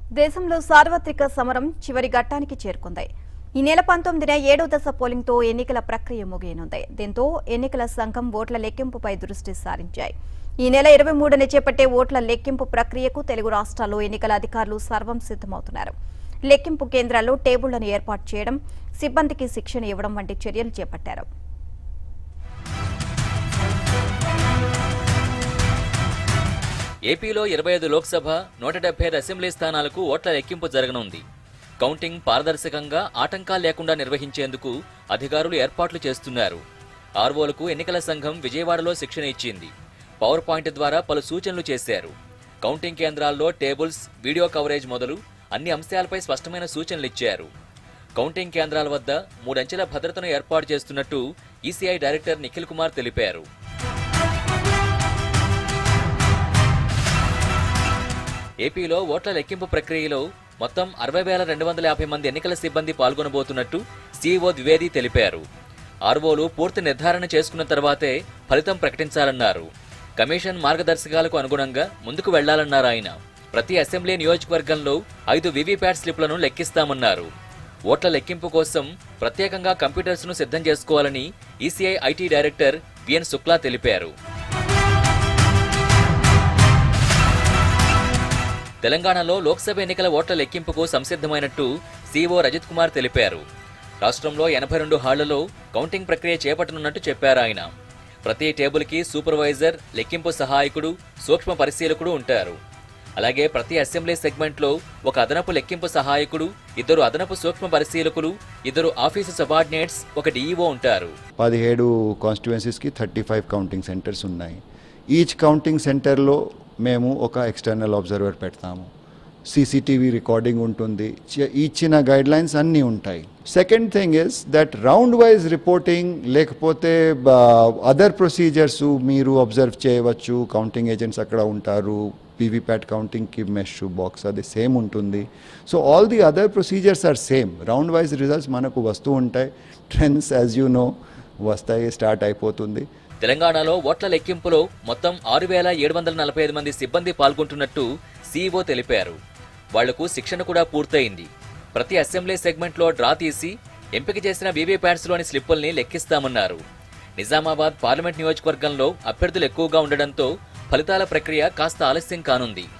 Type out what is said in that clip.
దేశంలో సార్వత్రిక సమరం చివరి ఘట్టానికి చేరుకుంది ఈ నెల పంతొమ్మిదిన ఏడో దశ పోలింగ్తో ఎన్నికల ప్రక్రియ ముగియనుంది దీంతో ఎన్నికల సంఘం ఓట్ల లెక్కింపుపై దృష్టి సారించాయి ఈ నెల ఇరవై మూడున చేపట్టే ఓట్ల లెక్కింపు ప్రక్రియకు తెలుగు రాష్ట్రాల్లో ఎన్నికల అధికారులు సర్వం సిద్ధమవుతున్నారు లెక్కింపు కేంద్రాల్లో టేబుళ్లను ఏర్పాటు చేయడం సిబ్బందికి శిక్షణ ఇవ్వడం వంటి చర్యలు చేపట్టారు ఏపీలో ఇరవై ఐదు లోక్సభ నూట డెబ్బై ఐదు అసెంబ్లీ స్థానాలకు ఓట్ల లెక్కింపు జరగనుంది కౌంటింగ్ పారదర్శకంగా ఆటంకాలు లేకుండా నిర్వహించేందుకు అధికారులు ఏర్పాట్లు చేస్తున్నారు ఆర్వోలకు ఎన్నికల సంఘం విజయవాడలో శిక్షణ ఇచ్చింది పవర్ పాయింట్ ద్వారా పలు సూచనలు చేశారు కౌంటింగ్ కేంద్రాల్లో టేబుల్స్ వీడియో కవరేజ్ మొదలు అన్ని అంశాలపై స్పష్టమైన సూచనలు ఇచ్చారు కౌంటింగ్ కేంద్రాల వద్ద మూడంచెల భద్రతను ఏర్పాటు చేస్తున్నట్టు ఈసీఐ డైరెక్టర్ నిఖిల్ కుమార్ తెలిపారు ఏపీలో ఓట్ల లెక్కింపు ప్రక్రియలో మొత్తం అరవై వేల రెండు వందల యాభై మంది ఎన్నికల సిబ్బంది పాల్గొనబోతున్నట్టు సీఈఓ ద్వివేది తెలిపారు ఆర్వోలు పూర్తి నిర్ధారణ చేసుకున్న తర్వాతే ఫలితం ప్రకటించాలన్నారు కమిషన్ మార్గదర్శకాలకు అనుగుణంగా ముందుకు వెళ్లాలన్నారు ఆయన ప్రతి అసెంబ్లీ నియోజకవర్గంలో ఐదు వీవీప్యాట్ స్లిప్లను లెక్కిస్తామన్నారు ఓట్ల లెక్కింపు కోసం ప్రత్యేకంగా కంప్యూటర్స్ ను సిద్ధం చేసుకోవాలని ECI IT director VN Shukla తెలిపారు తెలంగాణలో లోక్సభ ఎన్నికల ఓట్ల లెక్కింపుకు సంసిద్ధమైనట్టు సీఓ రజిత్ కుమార్ తెలిపారు రాష్ట్రంలో ఎనభై రెండు హాళ్లలో కౌంటింగ్ ప్రక్రియ చేపట్టనున్నట్టు చెప్పారు ఆయన ప్రతి టేబుల్కి సూపర్వైజర్ లెక్కింపు సహాయకుడు సూక్ష్మ పరిశీలకుడు ఉంటారు అలాగే ప్రతి అసెంబ్లీ సెగ్మెంట్లో ఒక అదనపు లెక్కింపు సహాయకుడు ఇద్దరు అదనపు సూక్ష్మ పరిశీలకులు ఇద్దరు ఆఫీసు సబార్డినేట్స్ ఒక డీఈఓ ఉంటారు పదిహేడు కాన్స్టిట్యుయెన్సీస్కి థర్టీ ఫైవ్ కౌంటింగ్ సెంటర్స్ ఉన్నాయి ఈచ్ కౌంటింగ్ సెంటర్లో మేము ఒక ఎక్స్టర్నల్ అబ్జర్వర్ పెడతాము సీసీటీవీ రికార్డింగ్ ఉంటుంది చ- ఇచ్చిన గైడ్ లైన్స్ అన్నీ ఉంటాయి second thing is that round wise reporting లేకపోతే అదర్ ప్రొసీజర్స్ మీరు అబ్జర్వ్ చేయవచ్చు కౌంటింగ్ ఏజెంట్స్ అక్కడ ఉంటారు పీవీప్యాట్ కౌంటింగ్కి మెష్ బాక్స్ అది సేమ్ ఉంటుంది so all the other procedures are same round wise results మనకు వస్తూ ఉంటాయి ట్రెండ్స్ యాజ్ యూ నో వస్తాయి స్టార్ట్ అయిపోతుంది తెలంగాణలో ఓట్ల లెక్కింపులో మొత్తం ఆరు వేల ఏడు వందల నలభై ఐదు మంది సిబ్బంది పాల్గొంటున్నట్టు సీఈఓ తెలిపారు వాళ్లకు శిక్షణ కూడా పూర్తయింది ప్రతి అసెంబ్లీ సెగ్మెంట్లో డ్రా తీసి ఎంపిక చేసిన వీవీప్యాట్స్లోని స్లిప్పుల్ని లెక్కిస్తామన్నారు నిజామాబాద్ పార్లమెంట్ నియోజకవర్గంలో అభ్యర్థులు ఎక్కువగా ఉండడంతో ఫలితాల ప్రక్రియ కాస్త ఆలస్యం కానుంది